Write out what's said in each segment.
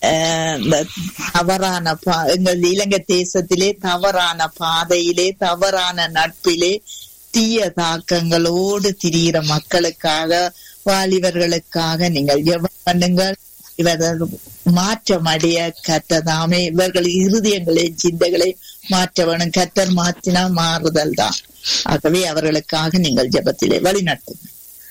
அஹ், இந்த தவறான பா எங்கள் இலங்கை தேசத்திலே தவறான பாதையிலே தவறான நட்பிலே தீய தாக்கங்களோடு திரிகிற மக்களுக்காக வாலிபர்களுக்காக நீங்கள் ஜெபம் பண்ணுங்கள் இவர்கள் மாற்றம் அடைய கற்றதாமே இவர்கள் இருதயங்களை சிந்தைகளை மாற்ற வேணும் கத்தர் மாற்றினா மாறுதல் தான் ஆகவே அவர்களுக்காக நீங்கள் ஜெபத்திலே வழி நடத்துங்க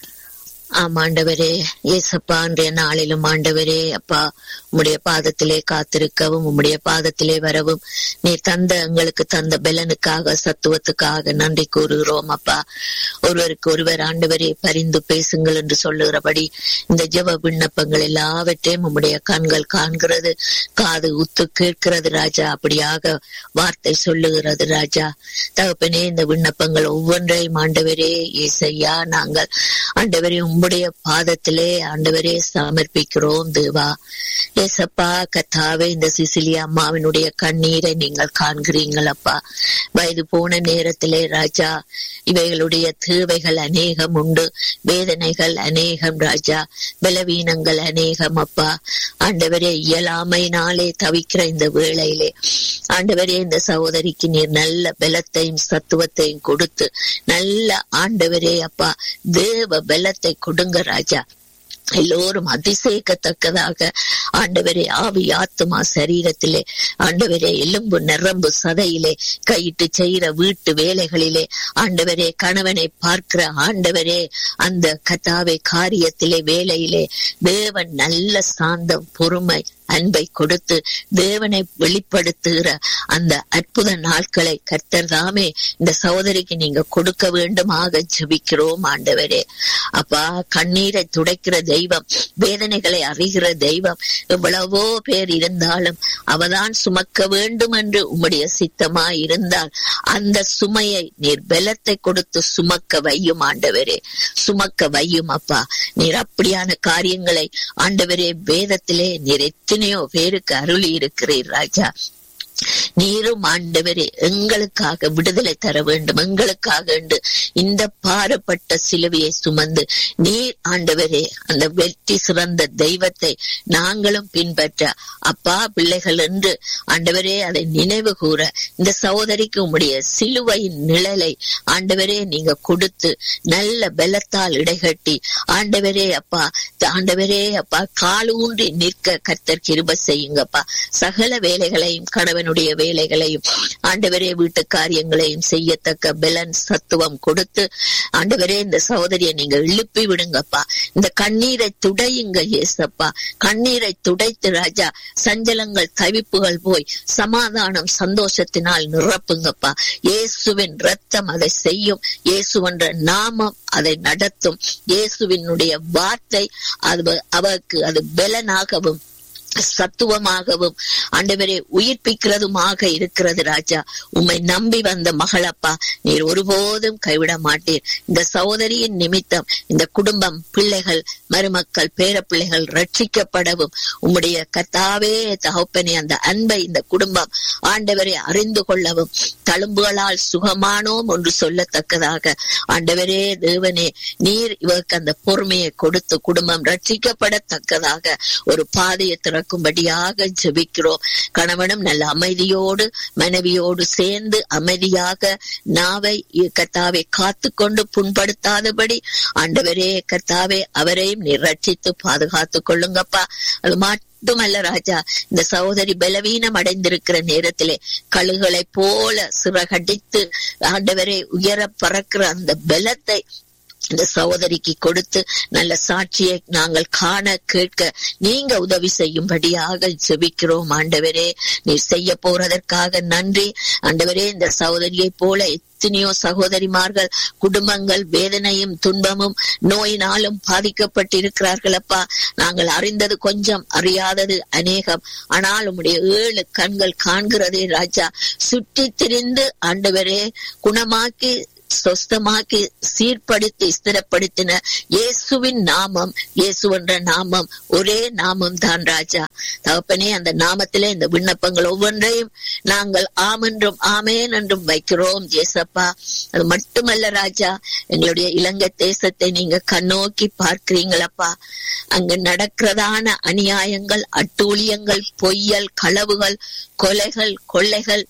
ஆம் ஆண்டவரே ஏசப்பா அன்றைய நாளிலும் ஆண்டவரே அப்பா உம்முடைய பாதத்திலே காத்திருக்கவும் உம்முடைய பாதத்திலே வரவும் நீ தந்த எங்களுக்கு தந்த பலனுக்காக சத்துவத்துக்காக நன்றி கூறுகிறோம் அப்பா ஒருவருக்கு ஒருவர் ஆண்டவரே பரிந்து பேசுங்கள் என்று சொல்லுகிறபடி இந்த ஜெப விண்ணப்பங்கள் எல்லாவற்றையும் உம்முடைய கண்கள் காண்கிறது காது உத்து கேட்கிறது ராஜா அப்படியாக வார்த்தை சொல்லுகிறது ராஜா தகப்பனே இந்த விண்ணப்பங்கள் ஒவ்வொன்றையும் ஆண்டவரே ஏசையா நாங்கள் ஆண்டவரே உம்முடைய பாதத்திலே ஆண்டவரே சமர்ப்பிக்கிறோம் தேவா ஏசப்பா கத்தாவே இந்த சிசிலி அம்மாவினுடைய கண்ணீரை நீங்கள் காண்கிறீங்கள் அப்பா வயது போன நேரத்திலே ராஜா இவைகளுடைய தேவைகள் அநேகம் உண்டு வேதனைகள் அநேகம் ராஜா பலவீனங்கள் அநேகம் அப்பா ஆண்டவரே இயலாமையினாலே தவிக்கிற இந்த வேளையிலே ஆண்டவரே இந்த சகோதரிக்கு நீர் நல்ல பலத்தையும் சத்துவத்தையும் கொடுத்து நல்ல ஆண்டவரே அப்பா தேவ பலத்தை கொடுங்க ராஜா எல்லோரும் அதிசயிக்கத்தக்கதாக ஆண்டவரே ஆவி ஆத்துமா சரீரத்திலே ஆண்டவரே எலும்பு நரம்பு சதையிலே கையிட்டு செய்கிற வீட்டு வேலைகளிலே ஆண்டவரே கணவனை பார்க்கிற ஆண்டவரே அந்த கதாவை காரியத்திலே வேலையிலே தேவன் நல்ல சாந்தம் பொறுமை அன்பை கொடுத்து தேவனை வெளிப்படுத்துகிற அந்த அற்புத நாட்களை கர்த்தர் தாமே இந்த சகோதரிக்கு நீங்க கொடுக்க வேண்டுமாக ஜெபிக்கிறோம் ஆண்டவரே அப்பா கண்ணீரை துடைக்கிற தெய்வம் வேதனைகளை அறிகிற தெய்வம் எவ்வளவோ பேர் இருந்தாலும் அவதான் சுமக்க வேண்டும் என்று உம்முடைய சித்தமா இருந்தால் அந்த சுமையை நீர் பலத்தை கொடுத்து சுமக்க வையும் ஆண்டவரே சுமக்க வையும் அப்பா நீர் அப்படியான காரியங்களை ஆண்டவரே வேதத்திலே நீர் எத்தனையோ பேருக்கு அருளி இருக்கிறீர் ராஜா நீரும் ஆண்டவரே எங்களுக்காக விடுதலை தர வேண்டும் எங்களுக்காக என்று இந்த பாரப்பட்ட சிலுவையை சுமந்து நீர் ஆண்டவரே அந்த வெற்றி சிறந்த தெய்வத்தை நாங்களும் பின்பற்ற அப்பா பிள்ளைகள் என்று ஆண்டவரே அதை நினைவு கூற இந்த சகோதரிக்கு உம்முடைய சிலுவையின் நிழலை ஆண்டவரே நீங்க கொடுத்து நல்ல பலத்தால் இடைகட்டி ஆண்டவரே அப்பா ஆண்டவரே அப்பா காலூன்றி நிற்க கர்த்தர் கிருப செய்யுங்கப்பா சகல வேலைகளையும் கணவனுடைய வேலைகளையும் ஆண்டவரே வீட்டு காரியங்களையும் செய்யத்தக்க பலன் சத்துவம் கொடுத்து ஆண்டவரே இந்த சகோதரியை நீங்க இழுப்பி விடுங்கப்பா இந்த கண்ணீரை துடையுங்க ஏசப்பா கண்ணீரை துடைத்து ராஜா சஞ்சலங்கள் தவிப்புகள் போய் சமாதானம் சந்தோஷத்தினால் நிரப்புங்கப்பா இயேசுவின் ரத்தம் அதை செய்யும் இயேசுவென்ற நாமம் அதை நடத்தும் இயேசுவினுடைய வார்த்தை அது அவருக்கு அது பலனாகவும் சத்துவமாகவும் ஆண்டவரே உயிர்ப்பிக்கிறதுமாக இருக்கிறது ராஜா உம்மை நம்பி வந்த மகளப்பா நீர் ஒருபோதும் கைவிட மாட்டீர் இந்த சகோதரியின் நிமித்தம் இந்த குடும்பம் பிள்ளைகள் மருமக்கள் பேர பிள்ளைகள் ரட்சிக்கப்படவும் உம்முடைய கத்தாவே தகப்பனே அந்த அன்பை இந்த குடும்பம் ஆண்டவரை அறிந்து கொள்ளவும் தழும்புகளால் சுகமானோம் என்று சொல்லத்தக்கதாக ஆண்டவரே தேவனே நீர் இவருக்கு அந்த பொறுமையை கொடுத்து குடும்பம் ரட்சிக்கப்படத்தக்கதாக ஒரு பாதையை திறக்கும்படியாக ஜெபிக்கிறோம் கணவனும் நல்ல அமைதியோடு மனைவியோடு சேர்ந்து அமைதியாக நாவை கத்தாவை காத்து கொண்டு புண்படுத்தாதபடி ஆண்டவரே கத்தாவே அவரையும் நீர் ரட்சித்து பாதுகாத்து கொள்ளுங்கப்பா அது மட்டுமல்ல ராஜா இந்த சகோதரி பலவீனம் அடைந்திருக்கிற நேரத்திலே கழுகளை போல சிறகடித்து ஆண்டவரே உயர பறக்கிற அந்த பலத்தை இந்த சகோதரிக்கு கொடுத்து நல்ல சாட்சியை நாங்கள் காண கேட்க நீங்க உதவி செய்யும்படியாக ஜெபிக்கிறோம் ஆண்டவரே நீர் செய்ய போறதற்காக நன்றி ஆண்டவரே இந்த சகோதரியை போல எத்தனையோ சகோதரிமார்கள் குடும்பங்கள் வேதனையும் துன்பமும் நோயினாலும் பாதிக்கப்பட்டிருக்கிறார்கள் அப்பா நாங்கள் அறிந்தது கொஞ்சம் அறியாதது அநேகம் ஆனால் உம்முடைய ஏழு கண்கள் காண்கிறதே ராஜா சுற்றி திரிந்து ஆண்டவரே குணமாக்கி சொஸ்தமாக்கி சீர்படுத்தி ஸ்திரப்படுத்தின இயேசுவின் நாமம் இயேசு என்ற நாமம் ஒரே நாமம் தான் ராஜா தகப்பனே அந்த நாமத்திலே இந்த விண்ணப்பங்கள் ஒவ்வொன்றையும் நாங்கள் ஆமென்றும் ஆமேன் என்றும் வைக்கிறோம் ஏசப்பா அது மட்டுமல்ல ராஜா எங்களுடைய இலங்கை தேசத்தை நீங்க கண்ணோக்கி பார்க்கிறீங்களப்பா அங்கு நடக்கிறதான அநியாயங்கள் அட்டூழியங்கள் பொய்யல் களவுகள் கொலைகள் கொள்ளைகள்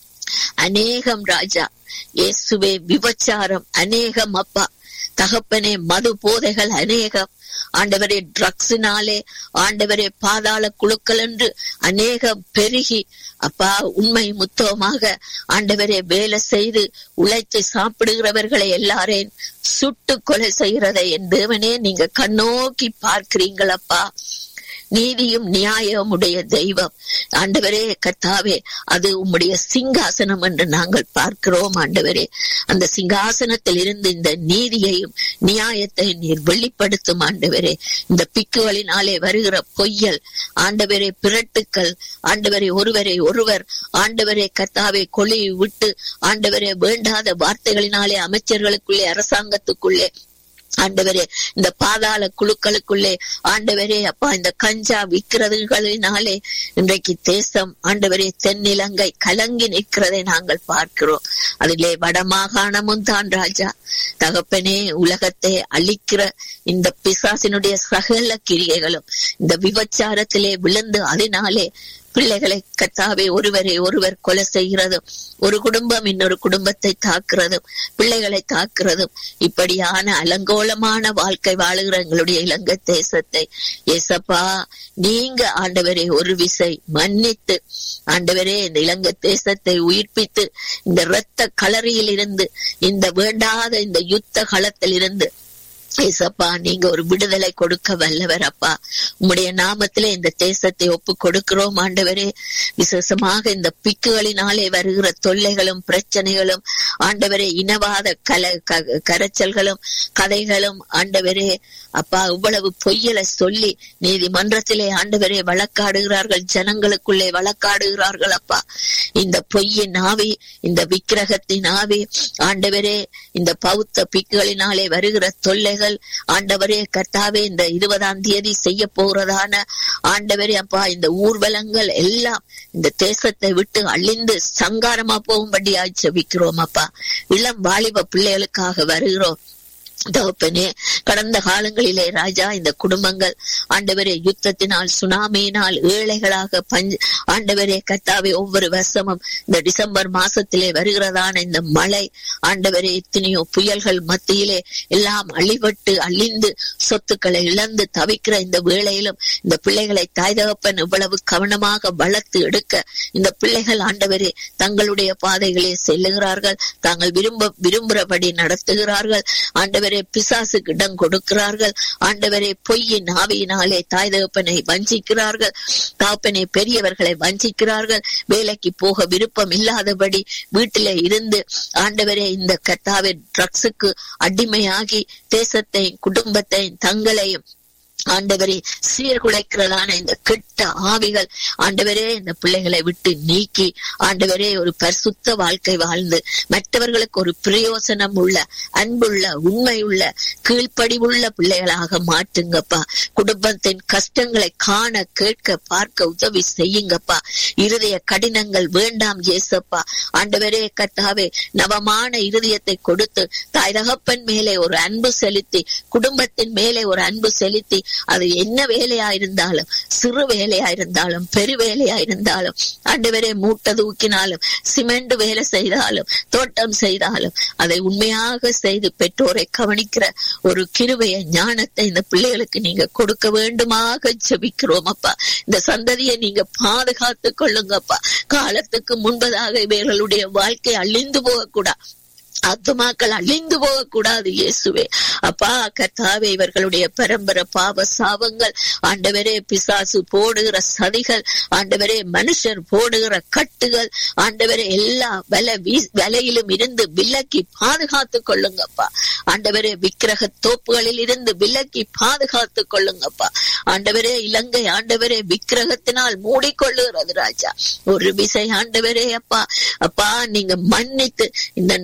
அநேகம் ராஜா இயேசுவே விபச்சாரம் அநேகம் அப்பா தகப்பனே மது போதைகள் அநேகம் ஆண்டவரே ட்ரக்ஸினாலே ஆண்டவரே பாதாள குழுக்கள் என்று அநேகம் பெருகி அப்பா உண்மை முத்தமாக ஆண்டவரே வேலை செய்து உழைத்து சாப்பிடுகிறவர்களை எல்லாரையும் சுட்டு கொலை செய்கிறதை என் தேவனே நீங்க கண்ணோக்கி பார்க்கிறீங்களப்பா நீதியும் நியாயம் உடைய தெய்வம் ஆண்டவரே கர்த்தாவே அது உம்முடைய சிங்காசனம் என்று நாங்கள் பார்க்கிறோம் ஆண்டவரே அந்த சிங்காசனத்தில் இருந்து இந்த நீதியையும் நியாயத்தை நீர் வெளிப்படுத்தும் ஆண்டவரே இந்த பிக்குகளினாலே வருகிற பொய்யல் ஆண்டவரே பிரட்டுக்கள் ஆண்டவரே ஒருவரை ஒருவர் ஆண்டவரே கர்த்தாவே கொலை விட்டு ஆண்டவரே வேண்டாத வார்த்தைகளினாலே அமைச்சர்களுக்குள்ளே அரசாங்கத்துக்குள்ளே ஆண்டவரே இந்த பாதாள குழுக்களுக்குள்ளே ஆண்டவரே அப்பா இந்த கஞ்சா விற்கிறதுகளினாலே இன்றைக்கு தேசம் ஆண்டவரே தென்னிலங்கை கலங்கி நிற்கிறதை நாங்கள் பார்க்கிறோம் அதிலே வடமாகாணமும் தான் ராஜா தகப்பனே உலகத்தை அழிக்கிற இந்த பிசாசினுடைய சகல கிரியைகளும் இந்த விபச்சாரத்திலே விழுந்து அதனாலே பிள்ளைகளை கத்தாவே ஒருவரை ஒருவர் கொலை செய்கிறதும் ஒரு குடும்பம் இன்னொரு குடும்பத்தை தாக்குறதும் பிள்ளைகளை தாக்குறதும் இப்படியான அலங்கோலமான வாழ்க்கை வாழுகிற எங்களுடைய இலங்கை தேசத்தை ஏசப்பா நீங்க ஆண்டவரே ஒரு விசை மன்னித்து ஆண்டவரே இந்த இலங்கை தேசத்தை உயிர்ப்பித்து இந்த இரத்த களரியில் இருந்து இந்த வேண்டாத இந்த யுத்த களத்தில் இருந்து ஏசப்பா நீங்க ஒரு விடுதலை கொடுக்க வல்லவர் அப்பா உம்முடைய நாமத்திலே இந்த தேசத்தை ஒப்பு கொடுக்கிறோம் ஆண்டவரே விசேஷமாக இந்த பிக்குகளினாலே வருகிற தொல்லைகளும் பிரச்சனைகளும் ஆண்டவரே இனவாத கல கரைச்சல்களும் கதைகளும் ஆண்டவரே அப்பா இவ்வளவு பொய்யலை சொல்லி நீதிமன்றத்திலே ஆண்டவரே வழக்காடுகிறார்கள் ஜனங்களுக்குள்ளே வழக்காடுகிறார்கள் அப்பா இந்த பொய்யின் ஆவி இந்த விக்கிரகத்தின் ஆவி ஆண்டவரே இந்த பௌத்த பிக்குகளினாலே வருகிற தொல்லைகள் ஆண்டவரே கர்த்தாவே இந்த இருபதாம் தேதி செய்ய போறதான ஆண்டவரே அப்பா இந்த ஊர்வலங்கள் எல்லாம் இந்த தேசத்தை விட்டு அழிந்து சங்காரமா போகும்படி ஆட்சேபிக்கிறோம் அப்பா இளம் வாலிப பிள்ளைகளுக்காக வருகிறோம் தகப்பனே கடந்த காலங்களிலே ராஜா இந்த குடும்பங்கள் ஆண்டவரே யுத்தத்தினால் சுனாமியினால் ஏழைகளாக பஞ்ச ஆண்டவரே கத்தாவே ஒவ்வொரு வருஷமும் இந்த டிசம்பர் மாசத்திலே வருகிறதான இந்த மழை ஆண்டவரே எத்தனையோ புயல்கள் மத்தியிலே எல்லாம் அழிபட்டு அழிந்து சொத்துக்களை இழந்து தவிக்கிற இந்த வேளையிலும் இந்த பிள்ளைகளை தாய் தகப்பன் இவ்வளவு கவனமாக வளர்த்து எடுக்க இந்த பிள்ளைகள் ஆண்டவரே தங்களுடைய பாதைகளே செல்லுகிறார்கள் தாங்கள் விரும்ப விரும்புகிறபடி நடத்துகிறார்கள் ஆண்டவரே பிசாசுக்கு இடம் கொடுக்கிறார்கள் ஆண்டவரே பொய்யின் ஆவியினாலே தாய் தகப்பனை வஞ்சிக்கிறார்கள் தகப்பனை பெரியவர்களை வஞ்சிக்கிறார்கள் வேலைக்கு போக விருப்பம் இல்லாதபடி வீட்டிலே இருந்து ஆண்டவரே இந்த கத்தாவே ட்ரக்ஸுக்கு அடிமையாகி தேசத்தை குடும்பத்தை தங்களையும் ஆண்டவரே சீர்குலைக்கிறதான இந்த கெட்ட ஆவிகள் ஆண்டவரே இந்த பிள்ளைகளை விட்டு நீக்கி ஆண்டவரே ஒரு பரிசுத்த வாழ்க்கை வாழ்ந்து மற்றவர்களுக்கு ஒரு பிரயோசனம் உள்ள அன்புள்ள உண்மையுள்ள கீழ்ப்படிவுள்ள பிள்ளைகளாக மாற்றுங்கப்பா குடும்பத்தின் கஷ்டங்களை காண கேட்க பார்க்க உதவி செய்யுங்கப்பா இருதய கடினங்கள் வேண்டாம் ஏசப்பா ஆண்டவரே கத்தாவே நவமான இருதயத்தை கொடுத்து தாய் தகப்பன் மேலே ஒரு அன்பு செலுத்தி குடும்பத்தின் மேலே ஒரு அன்பு செலுத்தி அது என்ன வேலையா இருந்தாலும் சிறு வேலையா இருந்தாலும் பெரு வேலையா இருந்தாலும் ஆண்டவரே மூட்டை தூக்கினாலும் சிமெண்ட் வேலை செய்தாலும் தோட்டம் செய்தாலும் அதை உண்மையாக செய்து பெற்றோரை கவனிக்கிற ஒரு கிருவைய ஞானத்தை இந்த பிள்ளைகளுக்கு நீங்க கொடுக்க வேண்டுமாக ஜெபிக்கிறோம் அப்பா இந்த சந்ததியை நீங்க பாதுகாத்து கொள்ளுங்கப்பா காலத்துக்கு முன்பதாக இவர்களுடைய வாழ்க்கை அழிந்து போகக்கூடாது ஆத்துமாக்கள் அழிந்து போக கூடாது இயேசுவே அப்பா கர்த்தாவே இவர்களுடைய பரம்பரை பாவ சாபங்கள் ஆண்டவரே பிசாசு போடுகிற சதிகள் ஆண்டவரே மனுஷர் போடுகிற கட்டுகள் ஆண்டவரே எல்லா வில விலையிலும் இருந்து விலக்கி பாதுகாத்து கொள்ளுங்கப்பா ஆண்டவரே விக்கிரக தோப்புகளில் இருந்து விலக்கி பாதுகாத்து கொள்ளுங்கப்பா ஆண்டவரே இலங்கை ஆண்டவரே விக்கிரகத்தினால் மூடிக்கொள்ளுகிறது ராஜா ஒரு விசை ஆண்டவரே அப்பா அப்பா நீங்க மன்னித்து இந்த நாட்களில்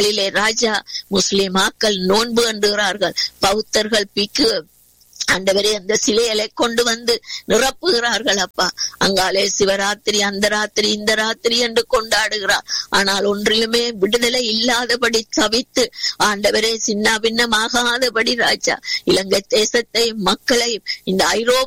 நாடுகளிலே ராஜா முஸ்லிமாக்கள் நோன்பு அண்டுகிறார்கள் பௌத்தர்கள் பிக்கு ஆண்டவரே அந்த சிலைகளை கொண்டு வந்து நிரப்புகிறார்கள் அப்பா அங்காலே சிவராத்திரி அந்த ராத்திரி இந்த ராத்திரி என்று கொண்டாடுகிறார் ஆனால் ஒன்றிலுமே விடுதலை இல்லாதபடி தவித்து ஆண்டவரே சின்ன பின்னமாகாதபடி ராஜா இலங்கை தேசத்தை மக்களை இந்த ஐரோப்பிய